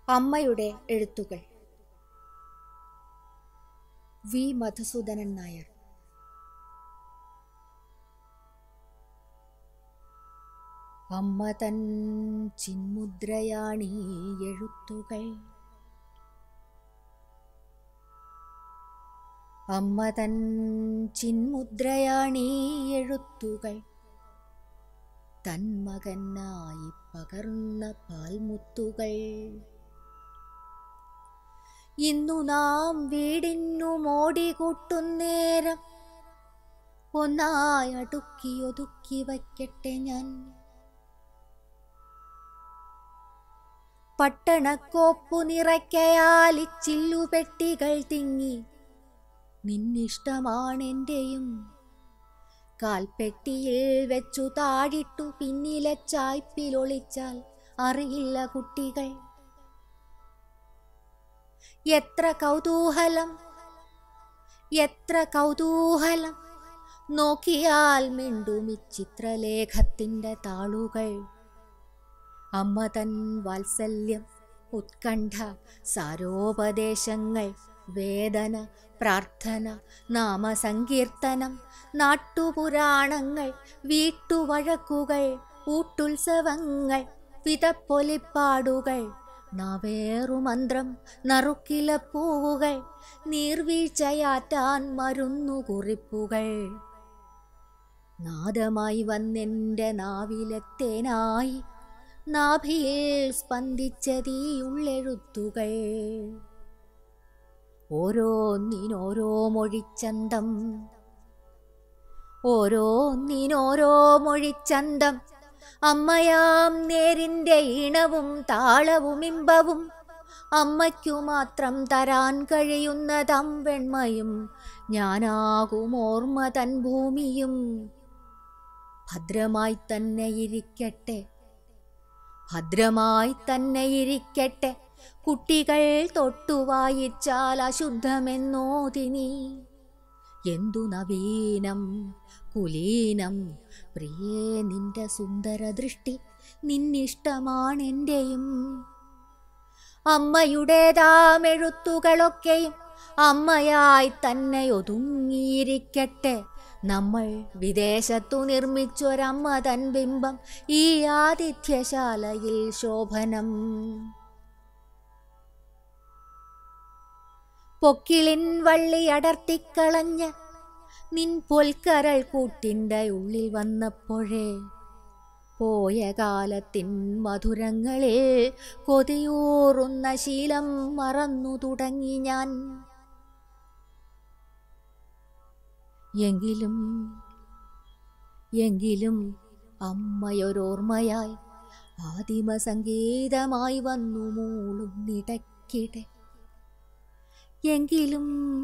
അമ്മയുടെ എഴുത്തുകൾ വി മധുസൂദനൻ നായർ അമ്മ തൻ ചിന്മുദ്രയാണീ എഴുത്തുകൾ അമ്മ തൻ ചിന്മുദ്രയാണീ എഴുത്തുകൾ തൻ മകനായി പകർന്ന പാൽമുത്തുകൾ ഇന്നു നാം വീടിന്നു മോടികൂട്ടുന്നേരം ഒന്നായി അടുക്കി ഒതുക്കി വയ്ക്കട്ടെ ഞാൻ പട്ടണക്കോപ്പു നിറയ്ക്കയാലി ചില്ലുപെട്ടികൾ തിങ്ങി നിന്നിഷ്ടമാണെൻ്റെയും കാൽപ്പെട്ടിയിൽ വെച്ചു താഴിട്ടു പിന്നിലെ ചായ്പിലൊളിച്ചാൽ അറിയില്ല കുട്ടികൾ എത്ര കൗതൂഹലം എത്ര കൗതൂഹലം നോക്കിയാൽ മിണ്ടും ഈ ചിത്രലേഖത്തിൻ്റെ താളുകൾ അമ്മ തൻ വാത്സല്യം ഉത്കണ്ഠ സാരോപദേശങ്ങൾ വേദന പ്രാർത്ഥന നാമസങ്കീർത്തനം നാട്ടുപുരാണങ്ങൾ വീട്ടുവഴക്കുകൾ ഊട്ടുത്സവങ്ങൾ വിതപ്പൊലിപ്പാടുകൾ നവേറുമന്ത്രം നറുക്കില പൂവുകൾ നീർവീഴ്ചയാറ്റാൻ മരുന്നുകുറിപ്പുകൾ നാദമായി വന്നെൻ്റെ നാവിലെത്തേനായി നാഭിയിൽ സ്പന്ദിച്ചതീ ഉള്ളെഴുത്തുകൾ ഓരോന്നിനോരോ മൊഴിച്ചന്തം ഓരോന്നിനോരോ മൊഴിച്ചന്തം അമ്മയാം നേരിൻ്റെ ഈണവും താളവും ഇമ്പവും അമ്മയ്ക്കു മാത്രം തരാൻ കഴിയുന്നതം വെണ്മയും ഞാനാകും ഓർമ്മ തൻ ഭൂമിയും ഭദ്രമായി തന്നെ ഇരിക്കട്ടെ ഭദ്രമായി തന്നെ ഇരിക്കട്ടെ കുട്ടികൾ തൊട്ടു വായിച്ചാൽ അശുദ്ധമെന്നോതിനി എന്തു നവീനം കുലീനം പ്രിയേ നിന്റെ സുന്ദര ദൃഷ്ടി നിന്നിഷ്ടമാണെൻ്റെയും അമ്മയുടേതാം എഴുത്തുകളൊക്കെയും അമ്മയായി തന്നെ ഒതുങ്ങിയിരിക്കട്ടെ നമ്മൾ വിദേശത്തു നിർമ്മിച്ചൊരമ്മ തൻ ബിംബം ഈ ആതിഥ്യശാലയിൽ ശോഭനം പൊക്കിളിൻ വള്ളി അടർത്തിക്കളഞ്ഞ് നിൻ പൊൽക്കരൾ കൂട്ടിൻ്റെ ഉള്ളിൽ വന്നപ്പോഴേ പോയ കാലത്തിൻ മധുരങ്ങളിൽ കൊതിയൂറുന്ന ശീലം മറന്നു തുടങ്ങി ഞാൻ എങ്കിലും എങ്കിലും അമ്മയൊരോർമ്മയായി ആദിമ സംഗീതമായി വന്നു മൂളുന്നിടക്കിടെ എങ്കിലും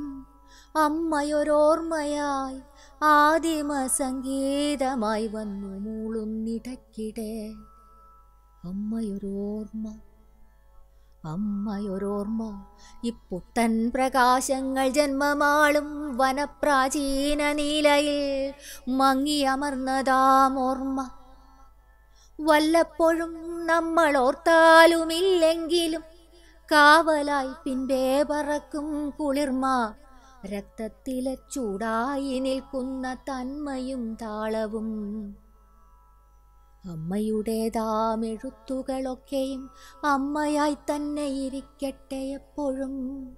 അമ്മയൊരോർമ്മയായി ആദിമ സംഗീതമായി വന്നു മൂളുന്നിടക്കിടെ അമ്മയൊരോർമ്മ അമ്മയൊരോർമ്മ ഇപ്പുത്തൻ പ്രകാശങ്ങൾ ജന്മമാളും വനപ്രാചീന നീലയിൽ മങ്ങിയമർന്നതാമോർമ്മ വല്ലപ്പോഴും നമ്മൾ ഓർത്താലുമില്ലെങ്കിലും കാവലായി പിൻപേ പറക്കും കുളിർമ രക്തത്തിലെ ചൂടായി നിൽക്കുന്ന തന്മയും താളവും അമ്മയുടേതാം എഴുത്തുകളൊക്കെയും അമ്മയായി തന്നെ ഇരിക്കട്ടെ എപ്പോഴും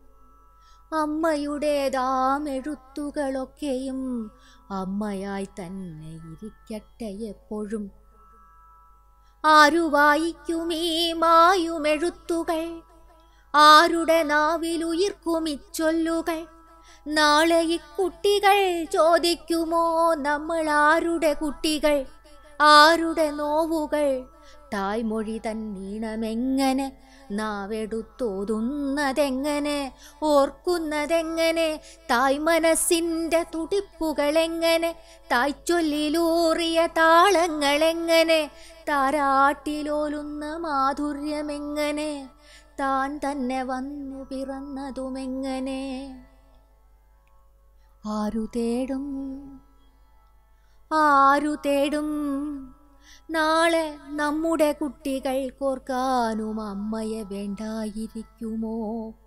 അമ്മയുടേതാം എഴുത്തുകളൊക്കെയും അമ്മയായി തന്നെ ഇരിക്കട്ടെ എപ്പോഴും ആരു വായിക്കുമീ മായുമെഴുത്തുകൾ ആരുടെ നാവിലുയിർക്കുമിച്ചൊല്ലുകൾ നാളെ ഇക്കുട്ടികൾ ചോദിക്കുമോ നമ്മൾ ആരുടെ കുട്ടികൾ ആരുടെ നോവുകൾ തായ്മൊഴി തന്നീണമെങ്ങനെ നാവെടുത്തോതുന്നതെങ്ങനെ ഓർക്കുന്നതെങ്ങനെ തായ് മനസ്സിൻ്റെ തുടിപ്പുകളെങ്ങനെ തായ്ച്ചൊല്ലിലൂറിയ താളങ്ങളെങ്ങനെ താരാട്ടിലോലുന്ന മാധുര്യമെങ്ങനെ താൻ തന്നെ വന്നു പിറന്നതുമെങ്ങനെ ആരു തേടും ആരു തേടും നാളെ നമ്മുടെ കുട്ടികൾ കോർക്കാനും അമ്മയെ വേണ്ടായിരിക്കുമോ